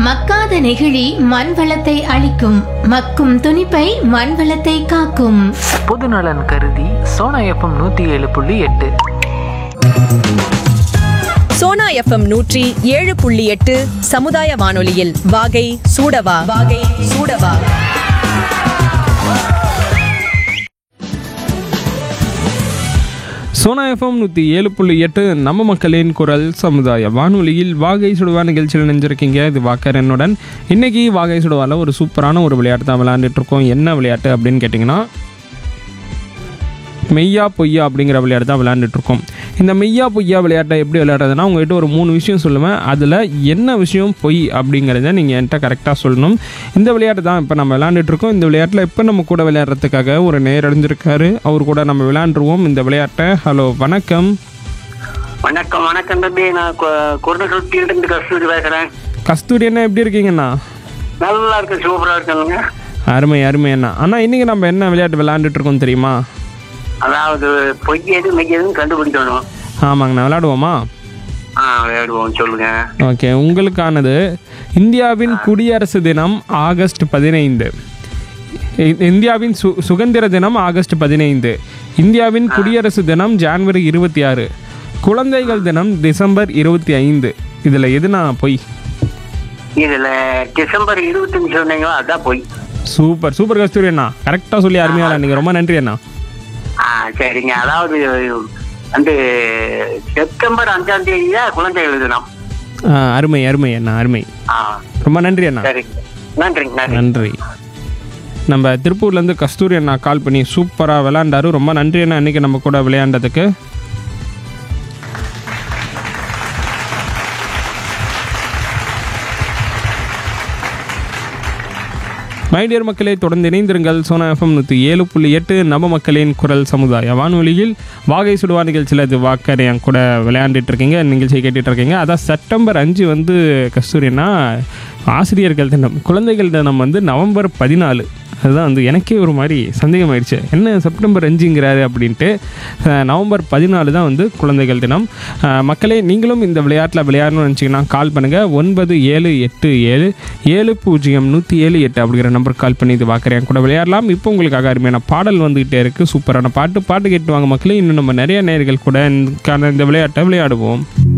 மக்காத நெகிழி மண் வளத்தை அழிக்கும் மக்கும் துணிப்பை மண் வளத்தை காக்கும் பொதுநலன் கருதி சோனா எஃப்எம் நூற்றி ஏழு புள்ளி எட்டு சோனா எஃப்எம் நூற்றி ஏழு புள்ளி எட்டு சமுதாய வானொலியில் வாகை சூடவா வாகை சூடவா சோனா எஃப்எம் நூற்றி ஏழு புள்ளி எட்டு நம்ம மக்களின் குரல் சமுதாய வானொலியில் வாகை சுடுவா நிகழ்ச்சியில் நினைஞ்சிருக்கீங்க இது வாக்கர் என்னுடன் இன்னைக்கு வாகை சுடுவாவில் ஒரு சூப்பரான ஒரு விளையாட்டு தான் விளையாண்டுட்டு இருக்கோம் என்ன விளையாட்டு அப்படின்னு கேட்டிங்கன்னா மெய்யா பொய்யா அப்படிங்கிற விளையாட்டு தான் விளையாண்டுட்டு இருக்கோம் இந்த மெய்யா பொய்யா விளையாட்டை எப்படி விளையாடுறதுன்னா உங்கள்கிட்ட ஒரு மூணு விஷயம் சொல்லுவேன் அதில் என்ன விஷயம் பொய் அப்படிங்கிறத நீங்கள் என்கிட்ட கரெக்டாக சொல்லணும் இந்த விளையாட்டு தான் இப்போ நம்ம விளையாண்டுட்டு இருக்கோம் இந்த விளையாட்டில் இப்போ நம்ம கூட விளையாடுறதுக்காக ஒரு நேர் அடைஞ்சிருக்காரு அவர் கூட நம்ம விளையாண்டுருவோம் இந்த விளையாட்டை ஹலோ வணக்கம் வணக்கம் வணக்கம் தம்பி நான் குருநூற்றிலிருந்து கஸ்தூரி பேசுறேன் கஸ்தூரி அண்ணா எப்படி இருக்கீங்கண்ணா நல்லா இருக்கு சூப்பரா இருக்குங்க அருமை அருமை அண்ணா அண்ணா இன்றைக்கி நம்ம என்ன விளையாட்டு விளையாண்டுட்டு இருக்கோம் தெரியுமா அதாவது பொய் எது மெய் எதுன்னு கண்டுபிடிக்கணும் ஆமாங்கண்ணா விளையாடுவோமா ஆ விளையாடுவோம் சொல்லுங்க ஓகே உங்களுக்கானது இந்தியாவின் குடியரசு தினம் ஆகஸ்ட் பதினைந்து இ- இந்தியாவின் சு சுதந்திர தினம் ஆகஸ்ட் பதினைந்து இந்தியாவின் குடியரசு தினம் ஜான்வரி இருபத்தி ஆறு குழந்தைகள் தினம் டிசம்பர் இருபத்தி ஐந்து இதில் எதுனா பொய் இதுல டிசம்பர் இருபத்தஞ்சு சொன்னீங்களோ அதான் பொய் சூப்பர் சூப்பர் கஸ்தூரி அண்ணா கரெக்டாக சொல்லி அருமையாக நீங்கள் ரொம்ப நன்றி அண்ணா ஆ சரிங்க அதாவது வந்து செப்டம்பர் அஞ்சாம் தேதி தான் குழந்தைகள் தினம் ஆ, அருமை அருமை அண்ணா அருமை ஆ ரொம்ப நன்றி அண்ணா சரிங்க நன்றிங்க நன்றி நன்றி நம்ம திருப்பூர்லேருந்து கஸ்தூரி அண்ணா கால் பண்ணி சூப்பராக விளையாண்டாரு ரொம்ப நன்றி அண்ணா இன்னைக்கு நம்ம கூட விளையாண்டதுக்கு மைடியர் மக்களே தொடர்ந்து இணைந்திருங்கள் சோனா எஃப்எம் நூற்றி ஏழு புள்ளி எட்டு நம்ம மக்களின் குரல் சமுதாய வானொலியில் வாகை சுடுவா நிகழ்ச்சியில் இது வாக்கர் என் கூட விளையாண்டுட்டு இருக்கீங்க நிகழ்ச்சியை கேட்டுட்டு இருக்கீங்க அதான் செப்டம்பர் அஞ்சு வந்து கஸ்தூரினா ஆசிரியர்கள் தினம் குழந்தைகள் தினம் வந்து நவம்பர் பதினாலு அதுதான் வந்து எனக்கே ஒரு மாதிரி சந்தேகமாயிடுச்சு என்ன செப்டம்பர் அஞ்சுங்கிறாரு அப்படின்ட்டு அஹ், நவம்பர் பதினாலு தான் வந்து குழந்தைகள் தினம் அஹ், மக்களே நீங்களும் இந்த விளையாட்டில் விளையாடணும்னு நினச்சிங்கன்னா கால் பண்ணுங்கள் ஒன்பது ஏழு எட்டு ஏழு ஏழு பூஜ்ஜியம் நூற்றி ஏழு எட்டு அப்படிங்கிற நம்பருக்கு கால் பண்ணி இது பார்க்குறேன் கூட விளையாடலாம் இப்போ உங்களுக்காக அருமையான பாடல் வந்துகிட்டே இருக்குது சூப்பரான பாட்டு பாட்டு கேட்டு வாங்க மக்களே இன்னும் நம்ம நிறைய நேர்கள் கூட இந்த இந்த விளையாட்டை விளையாடுவோம்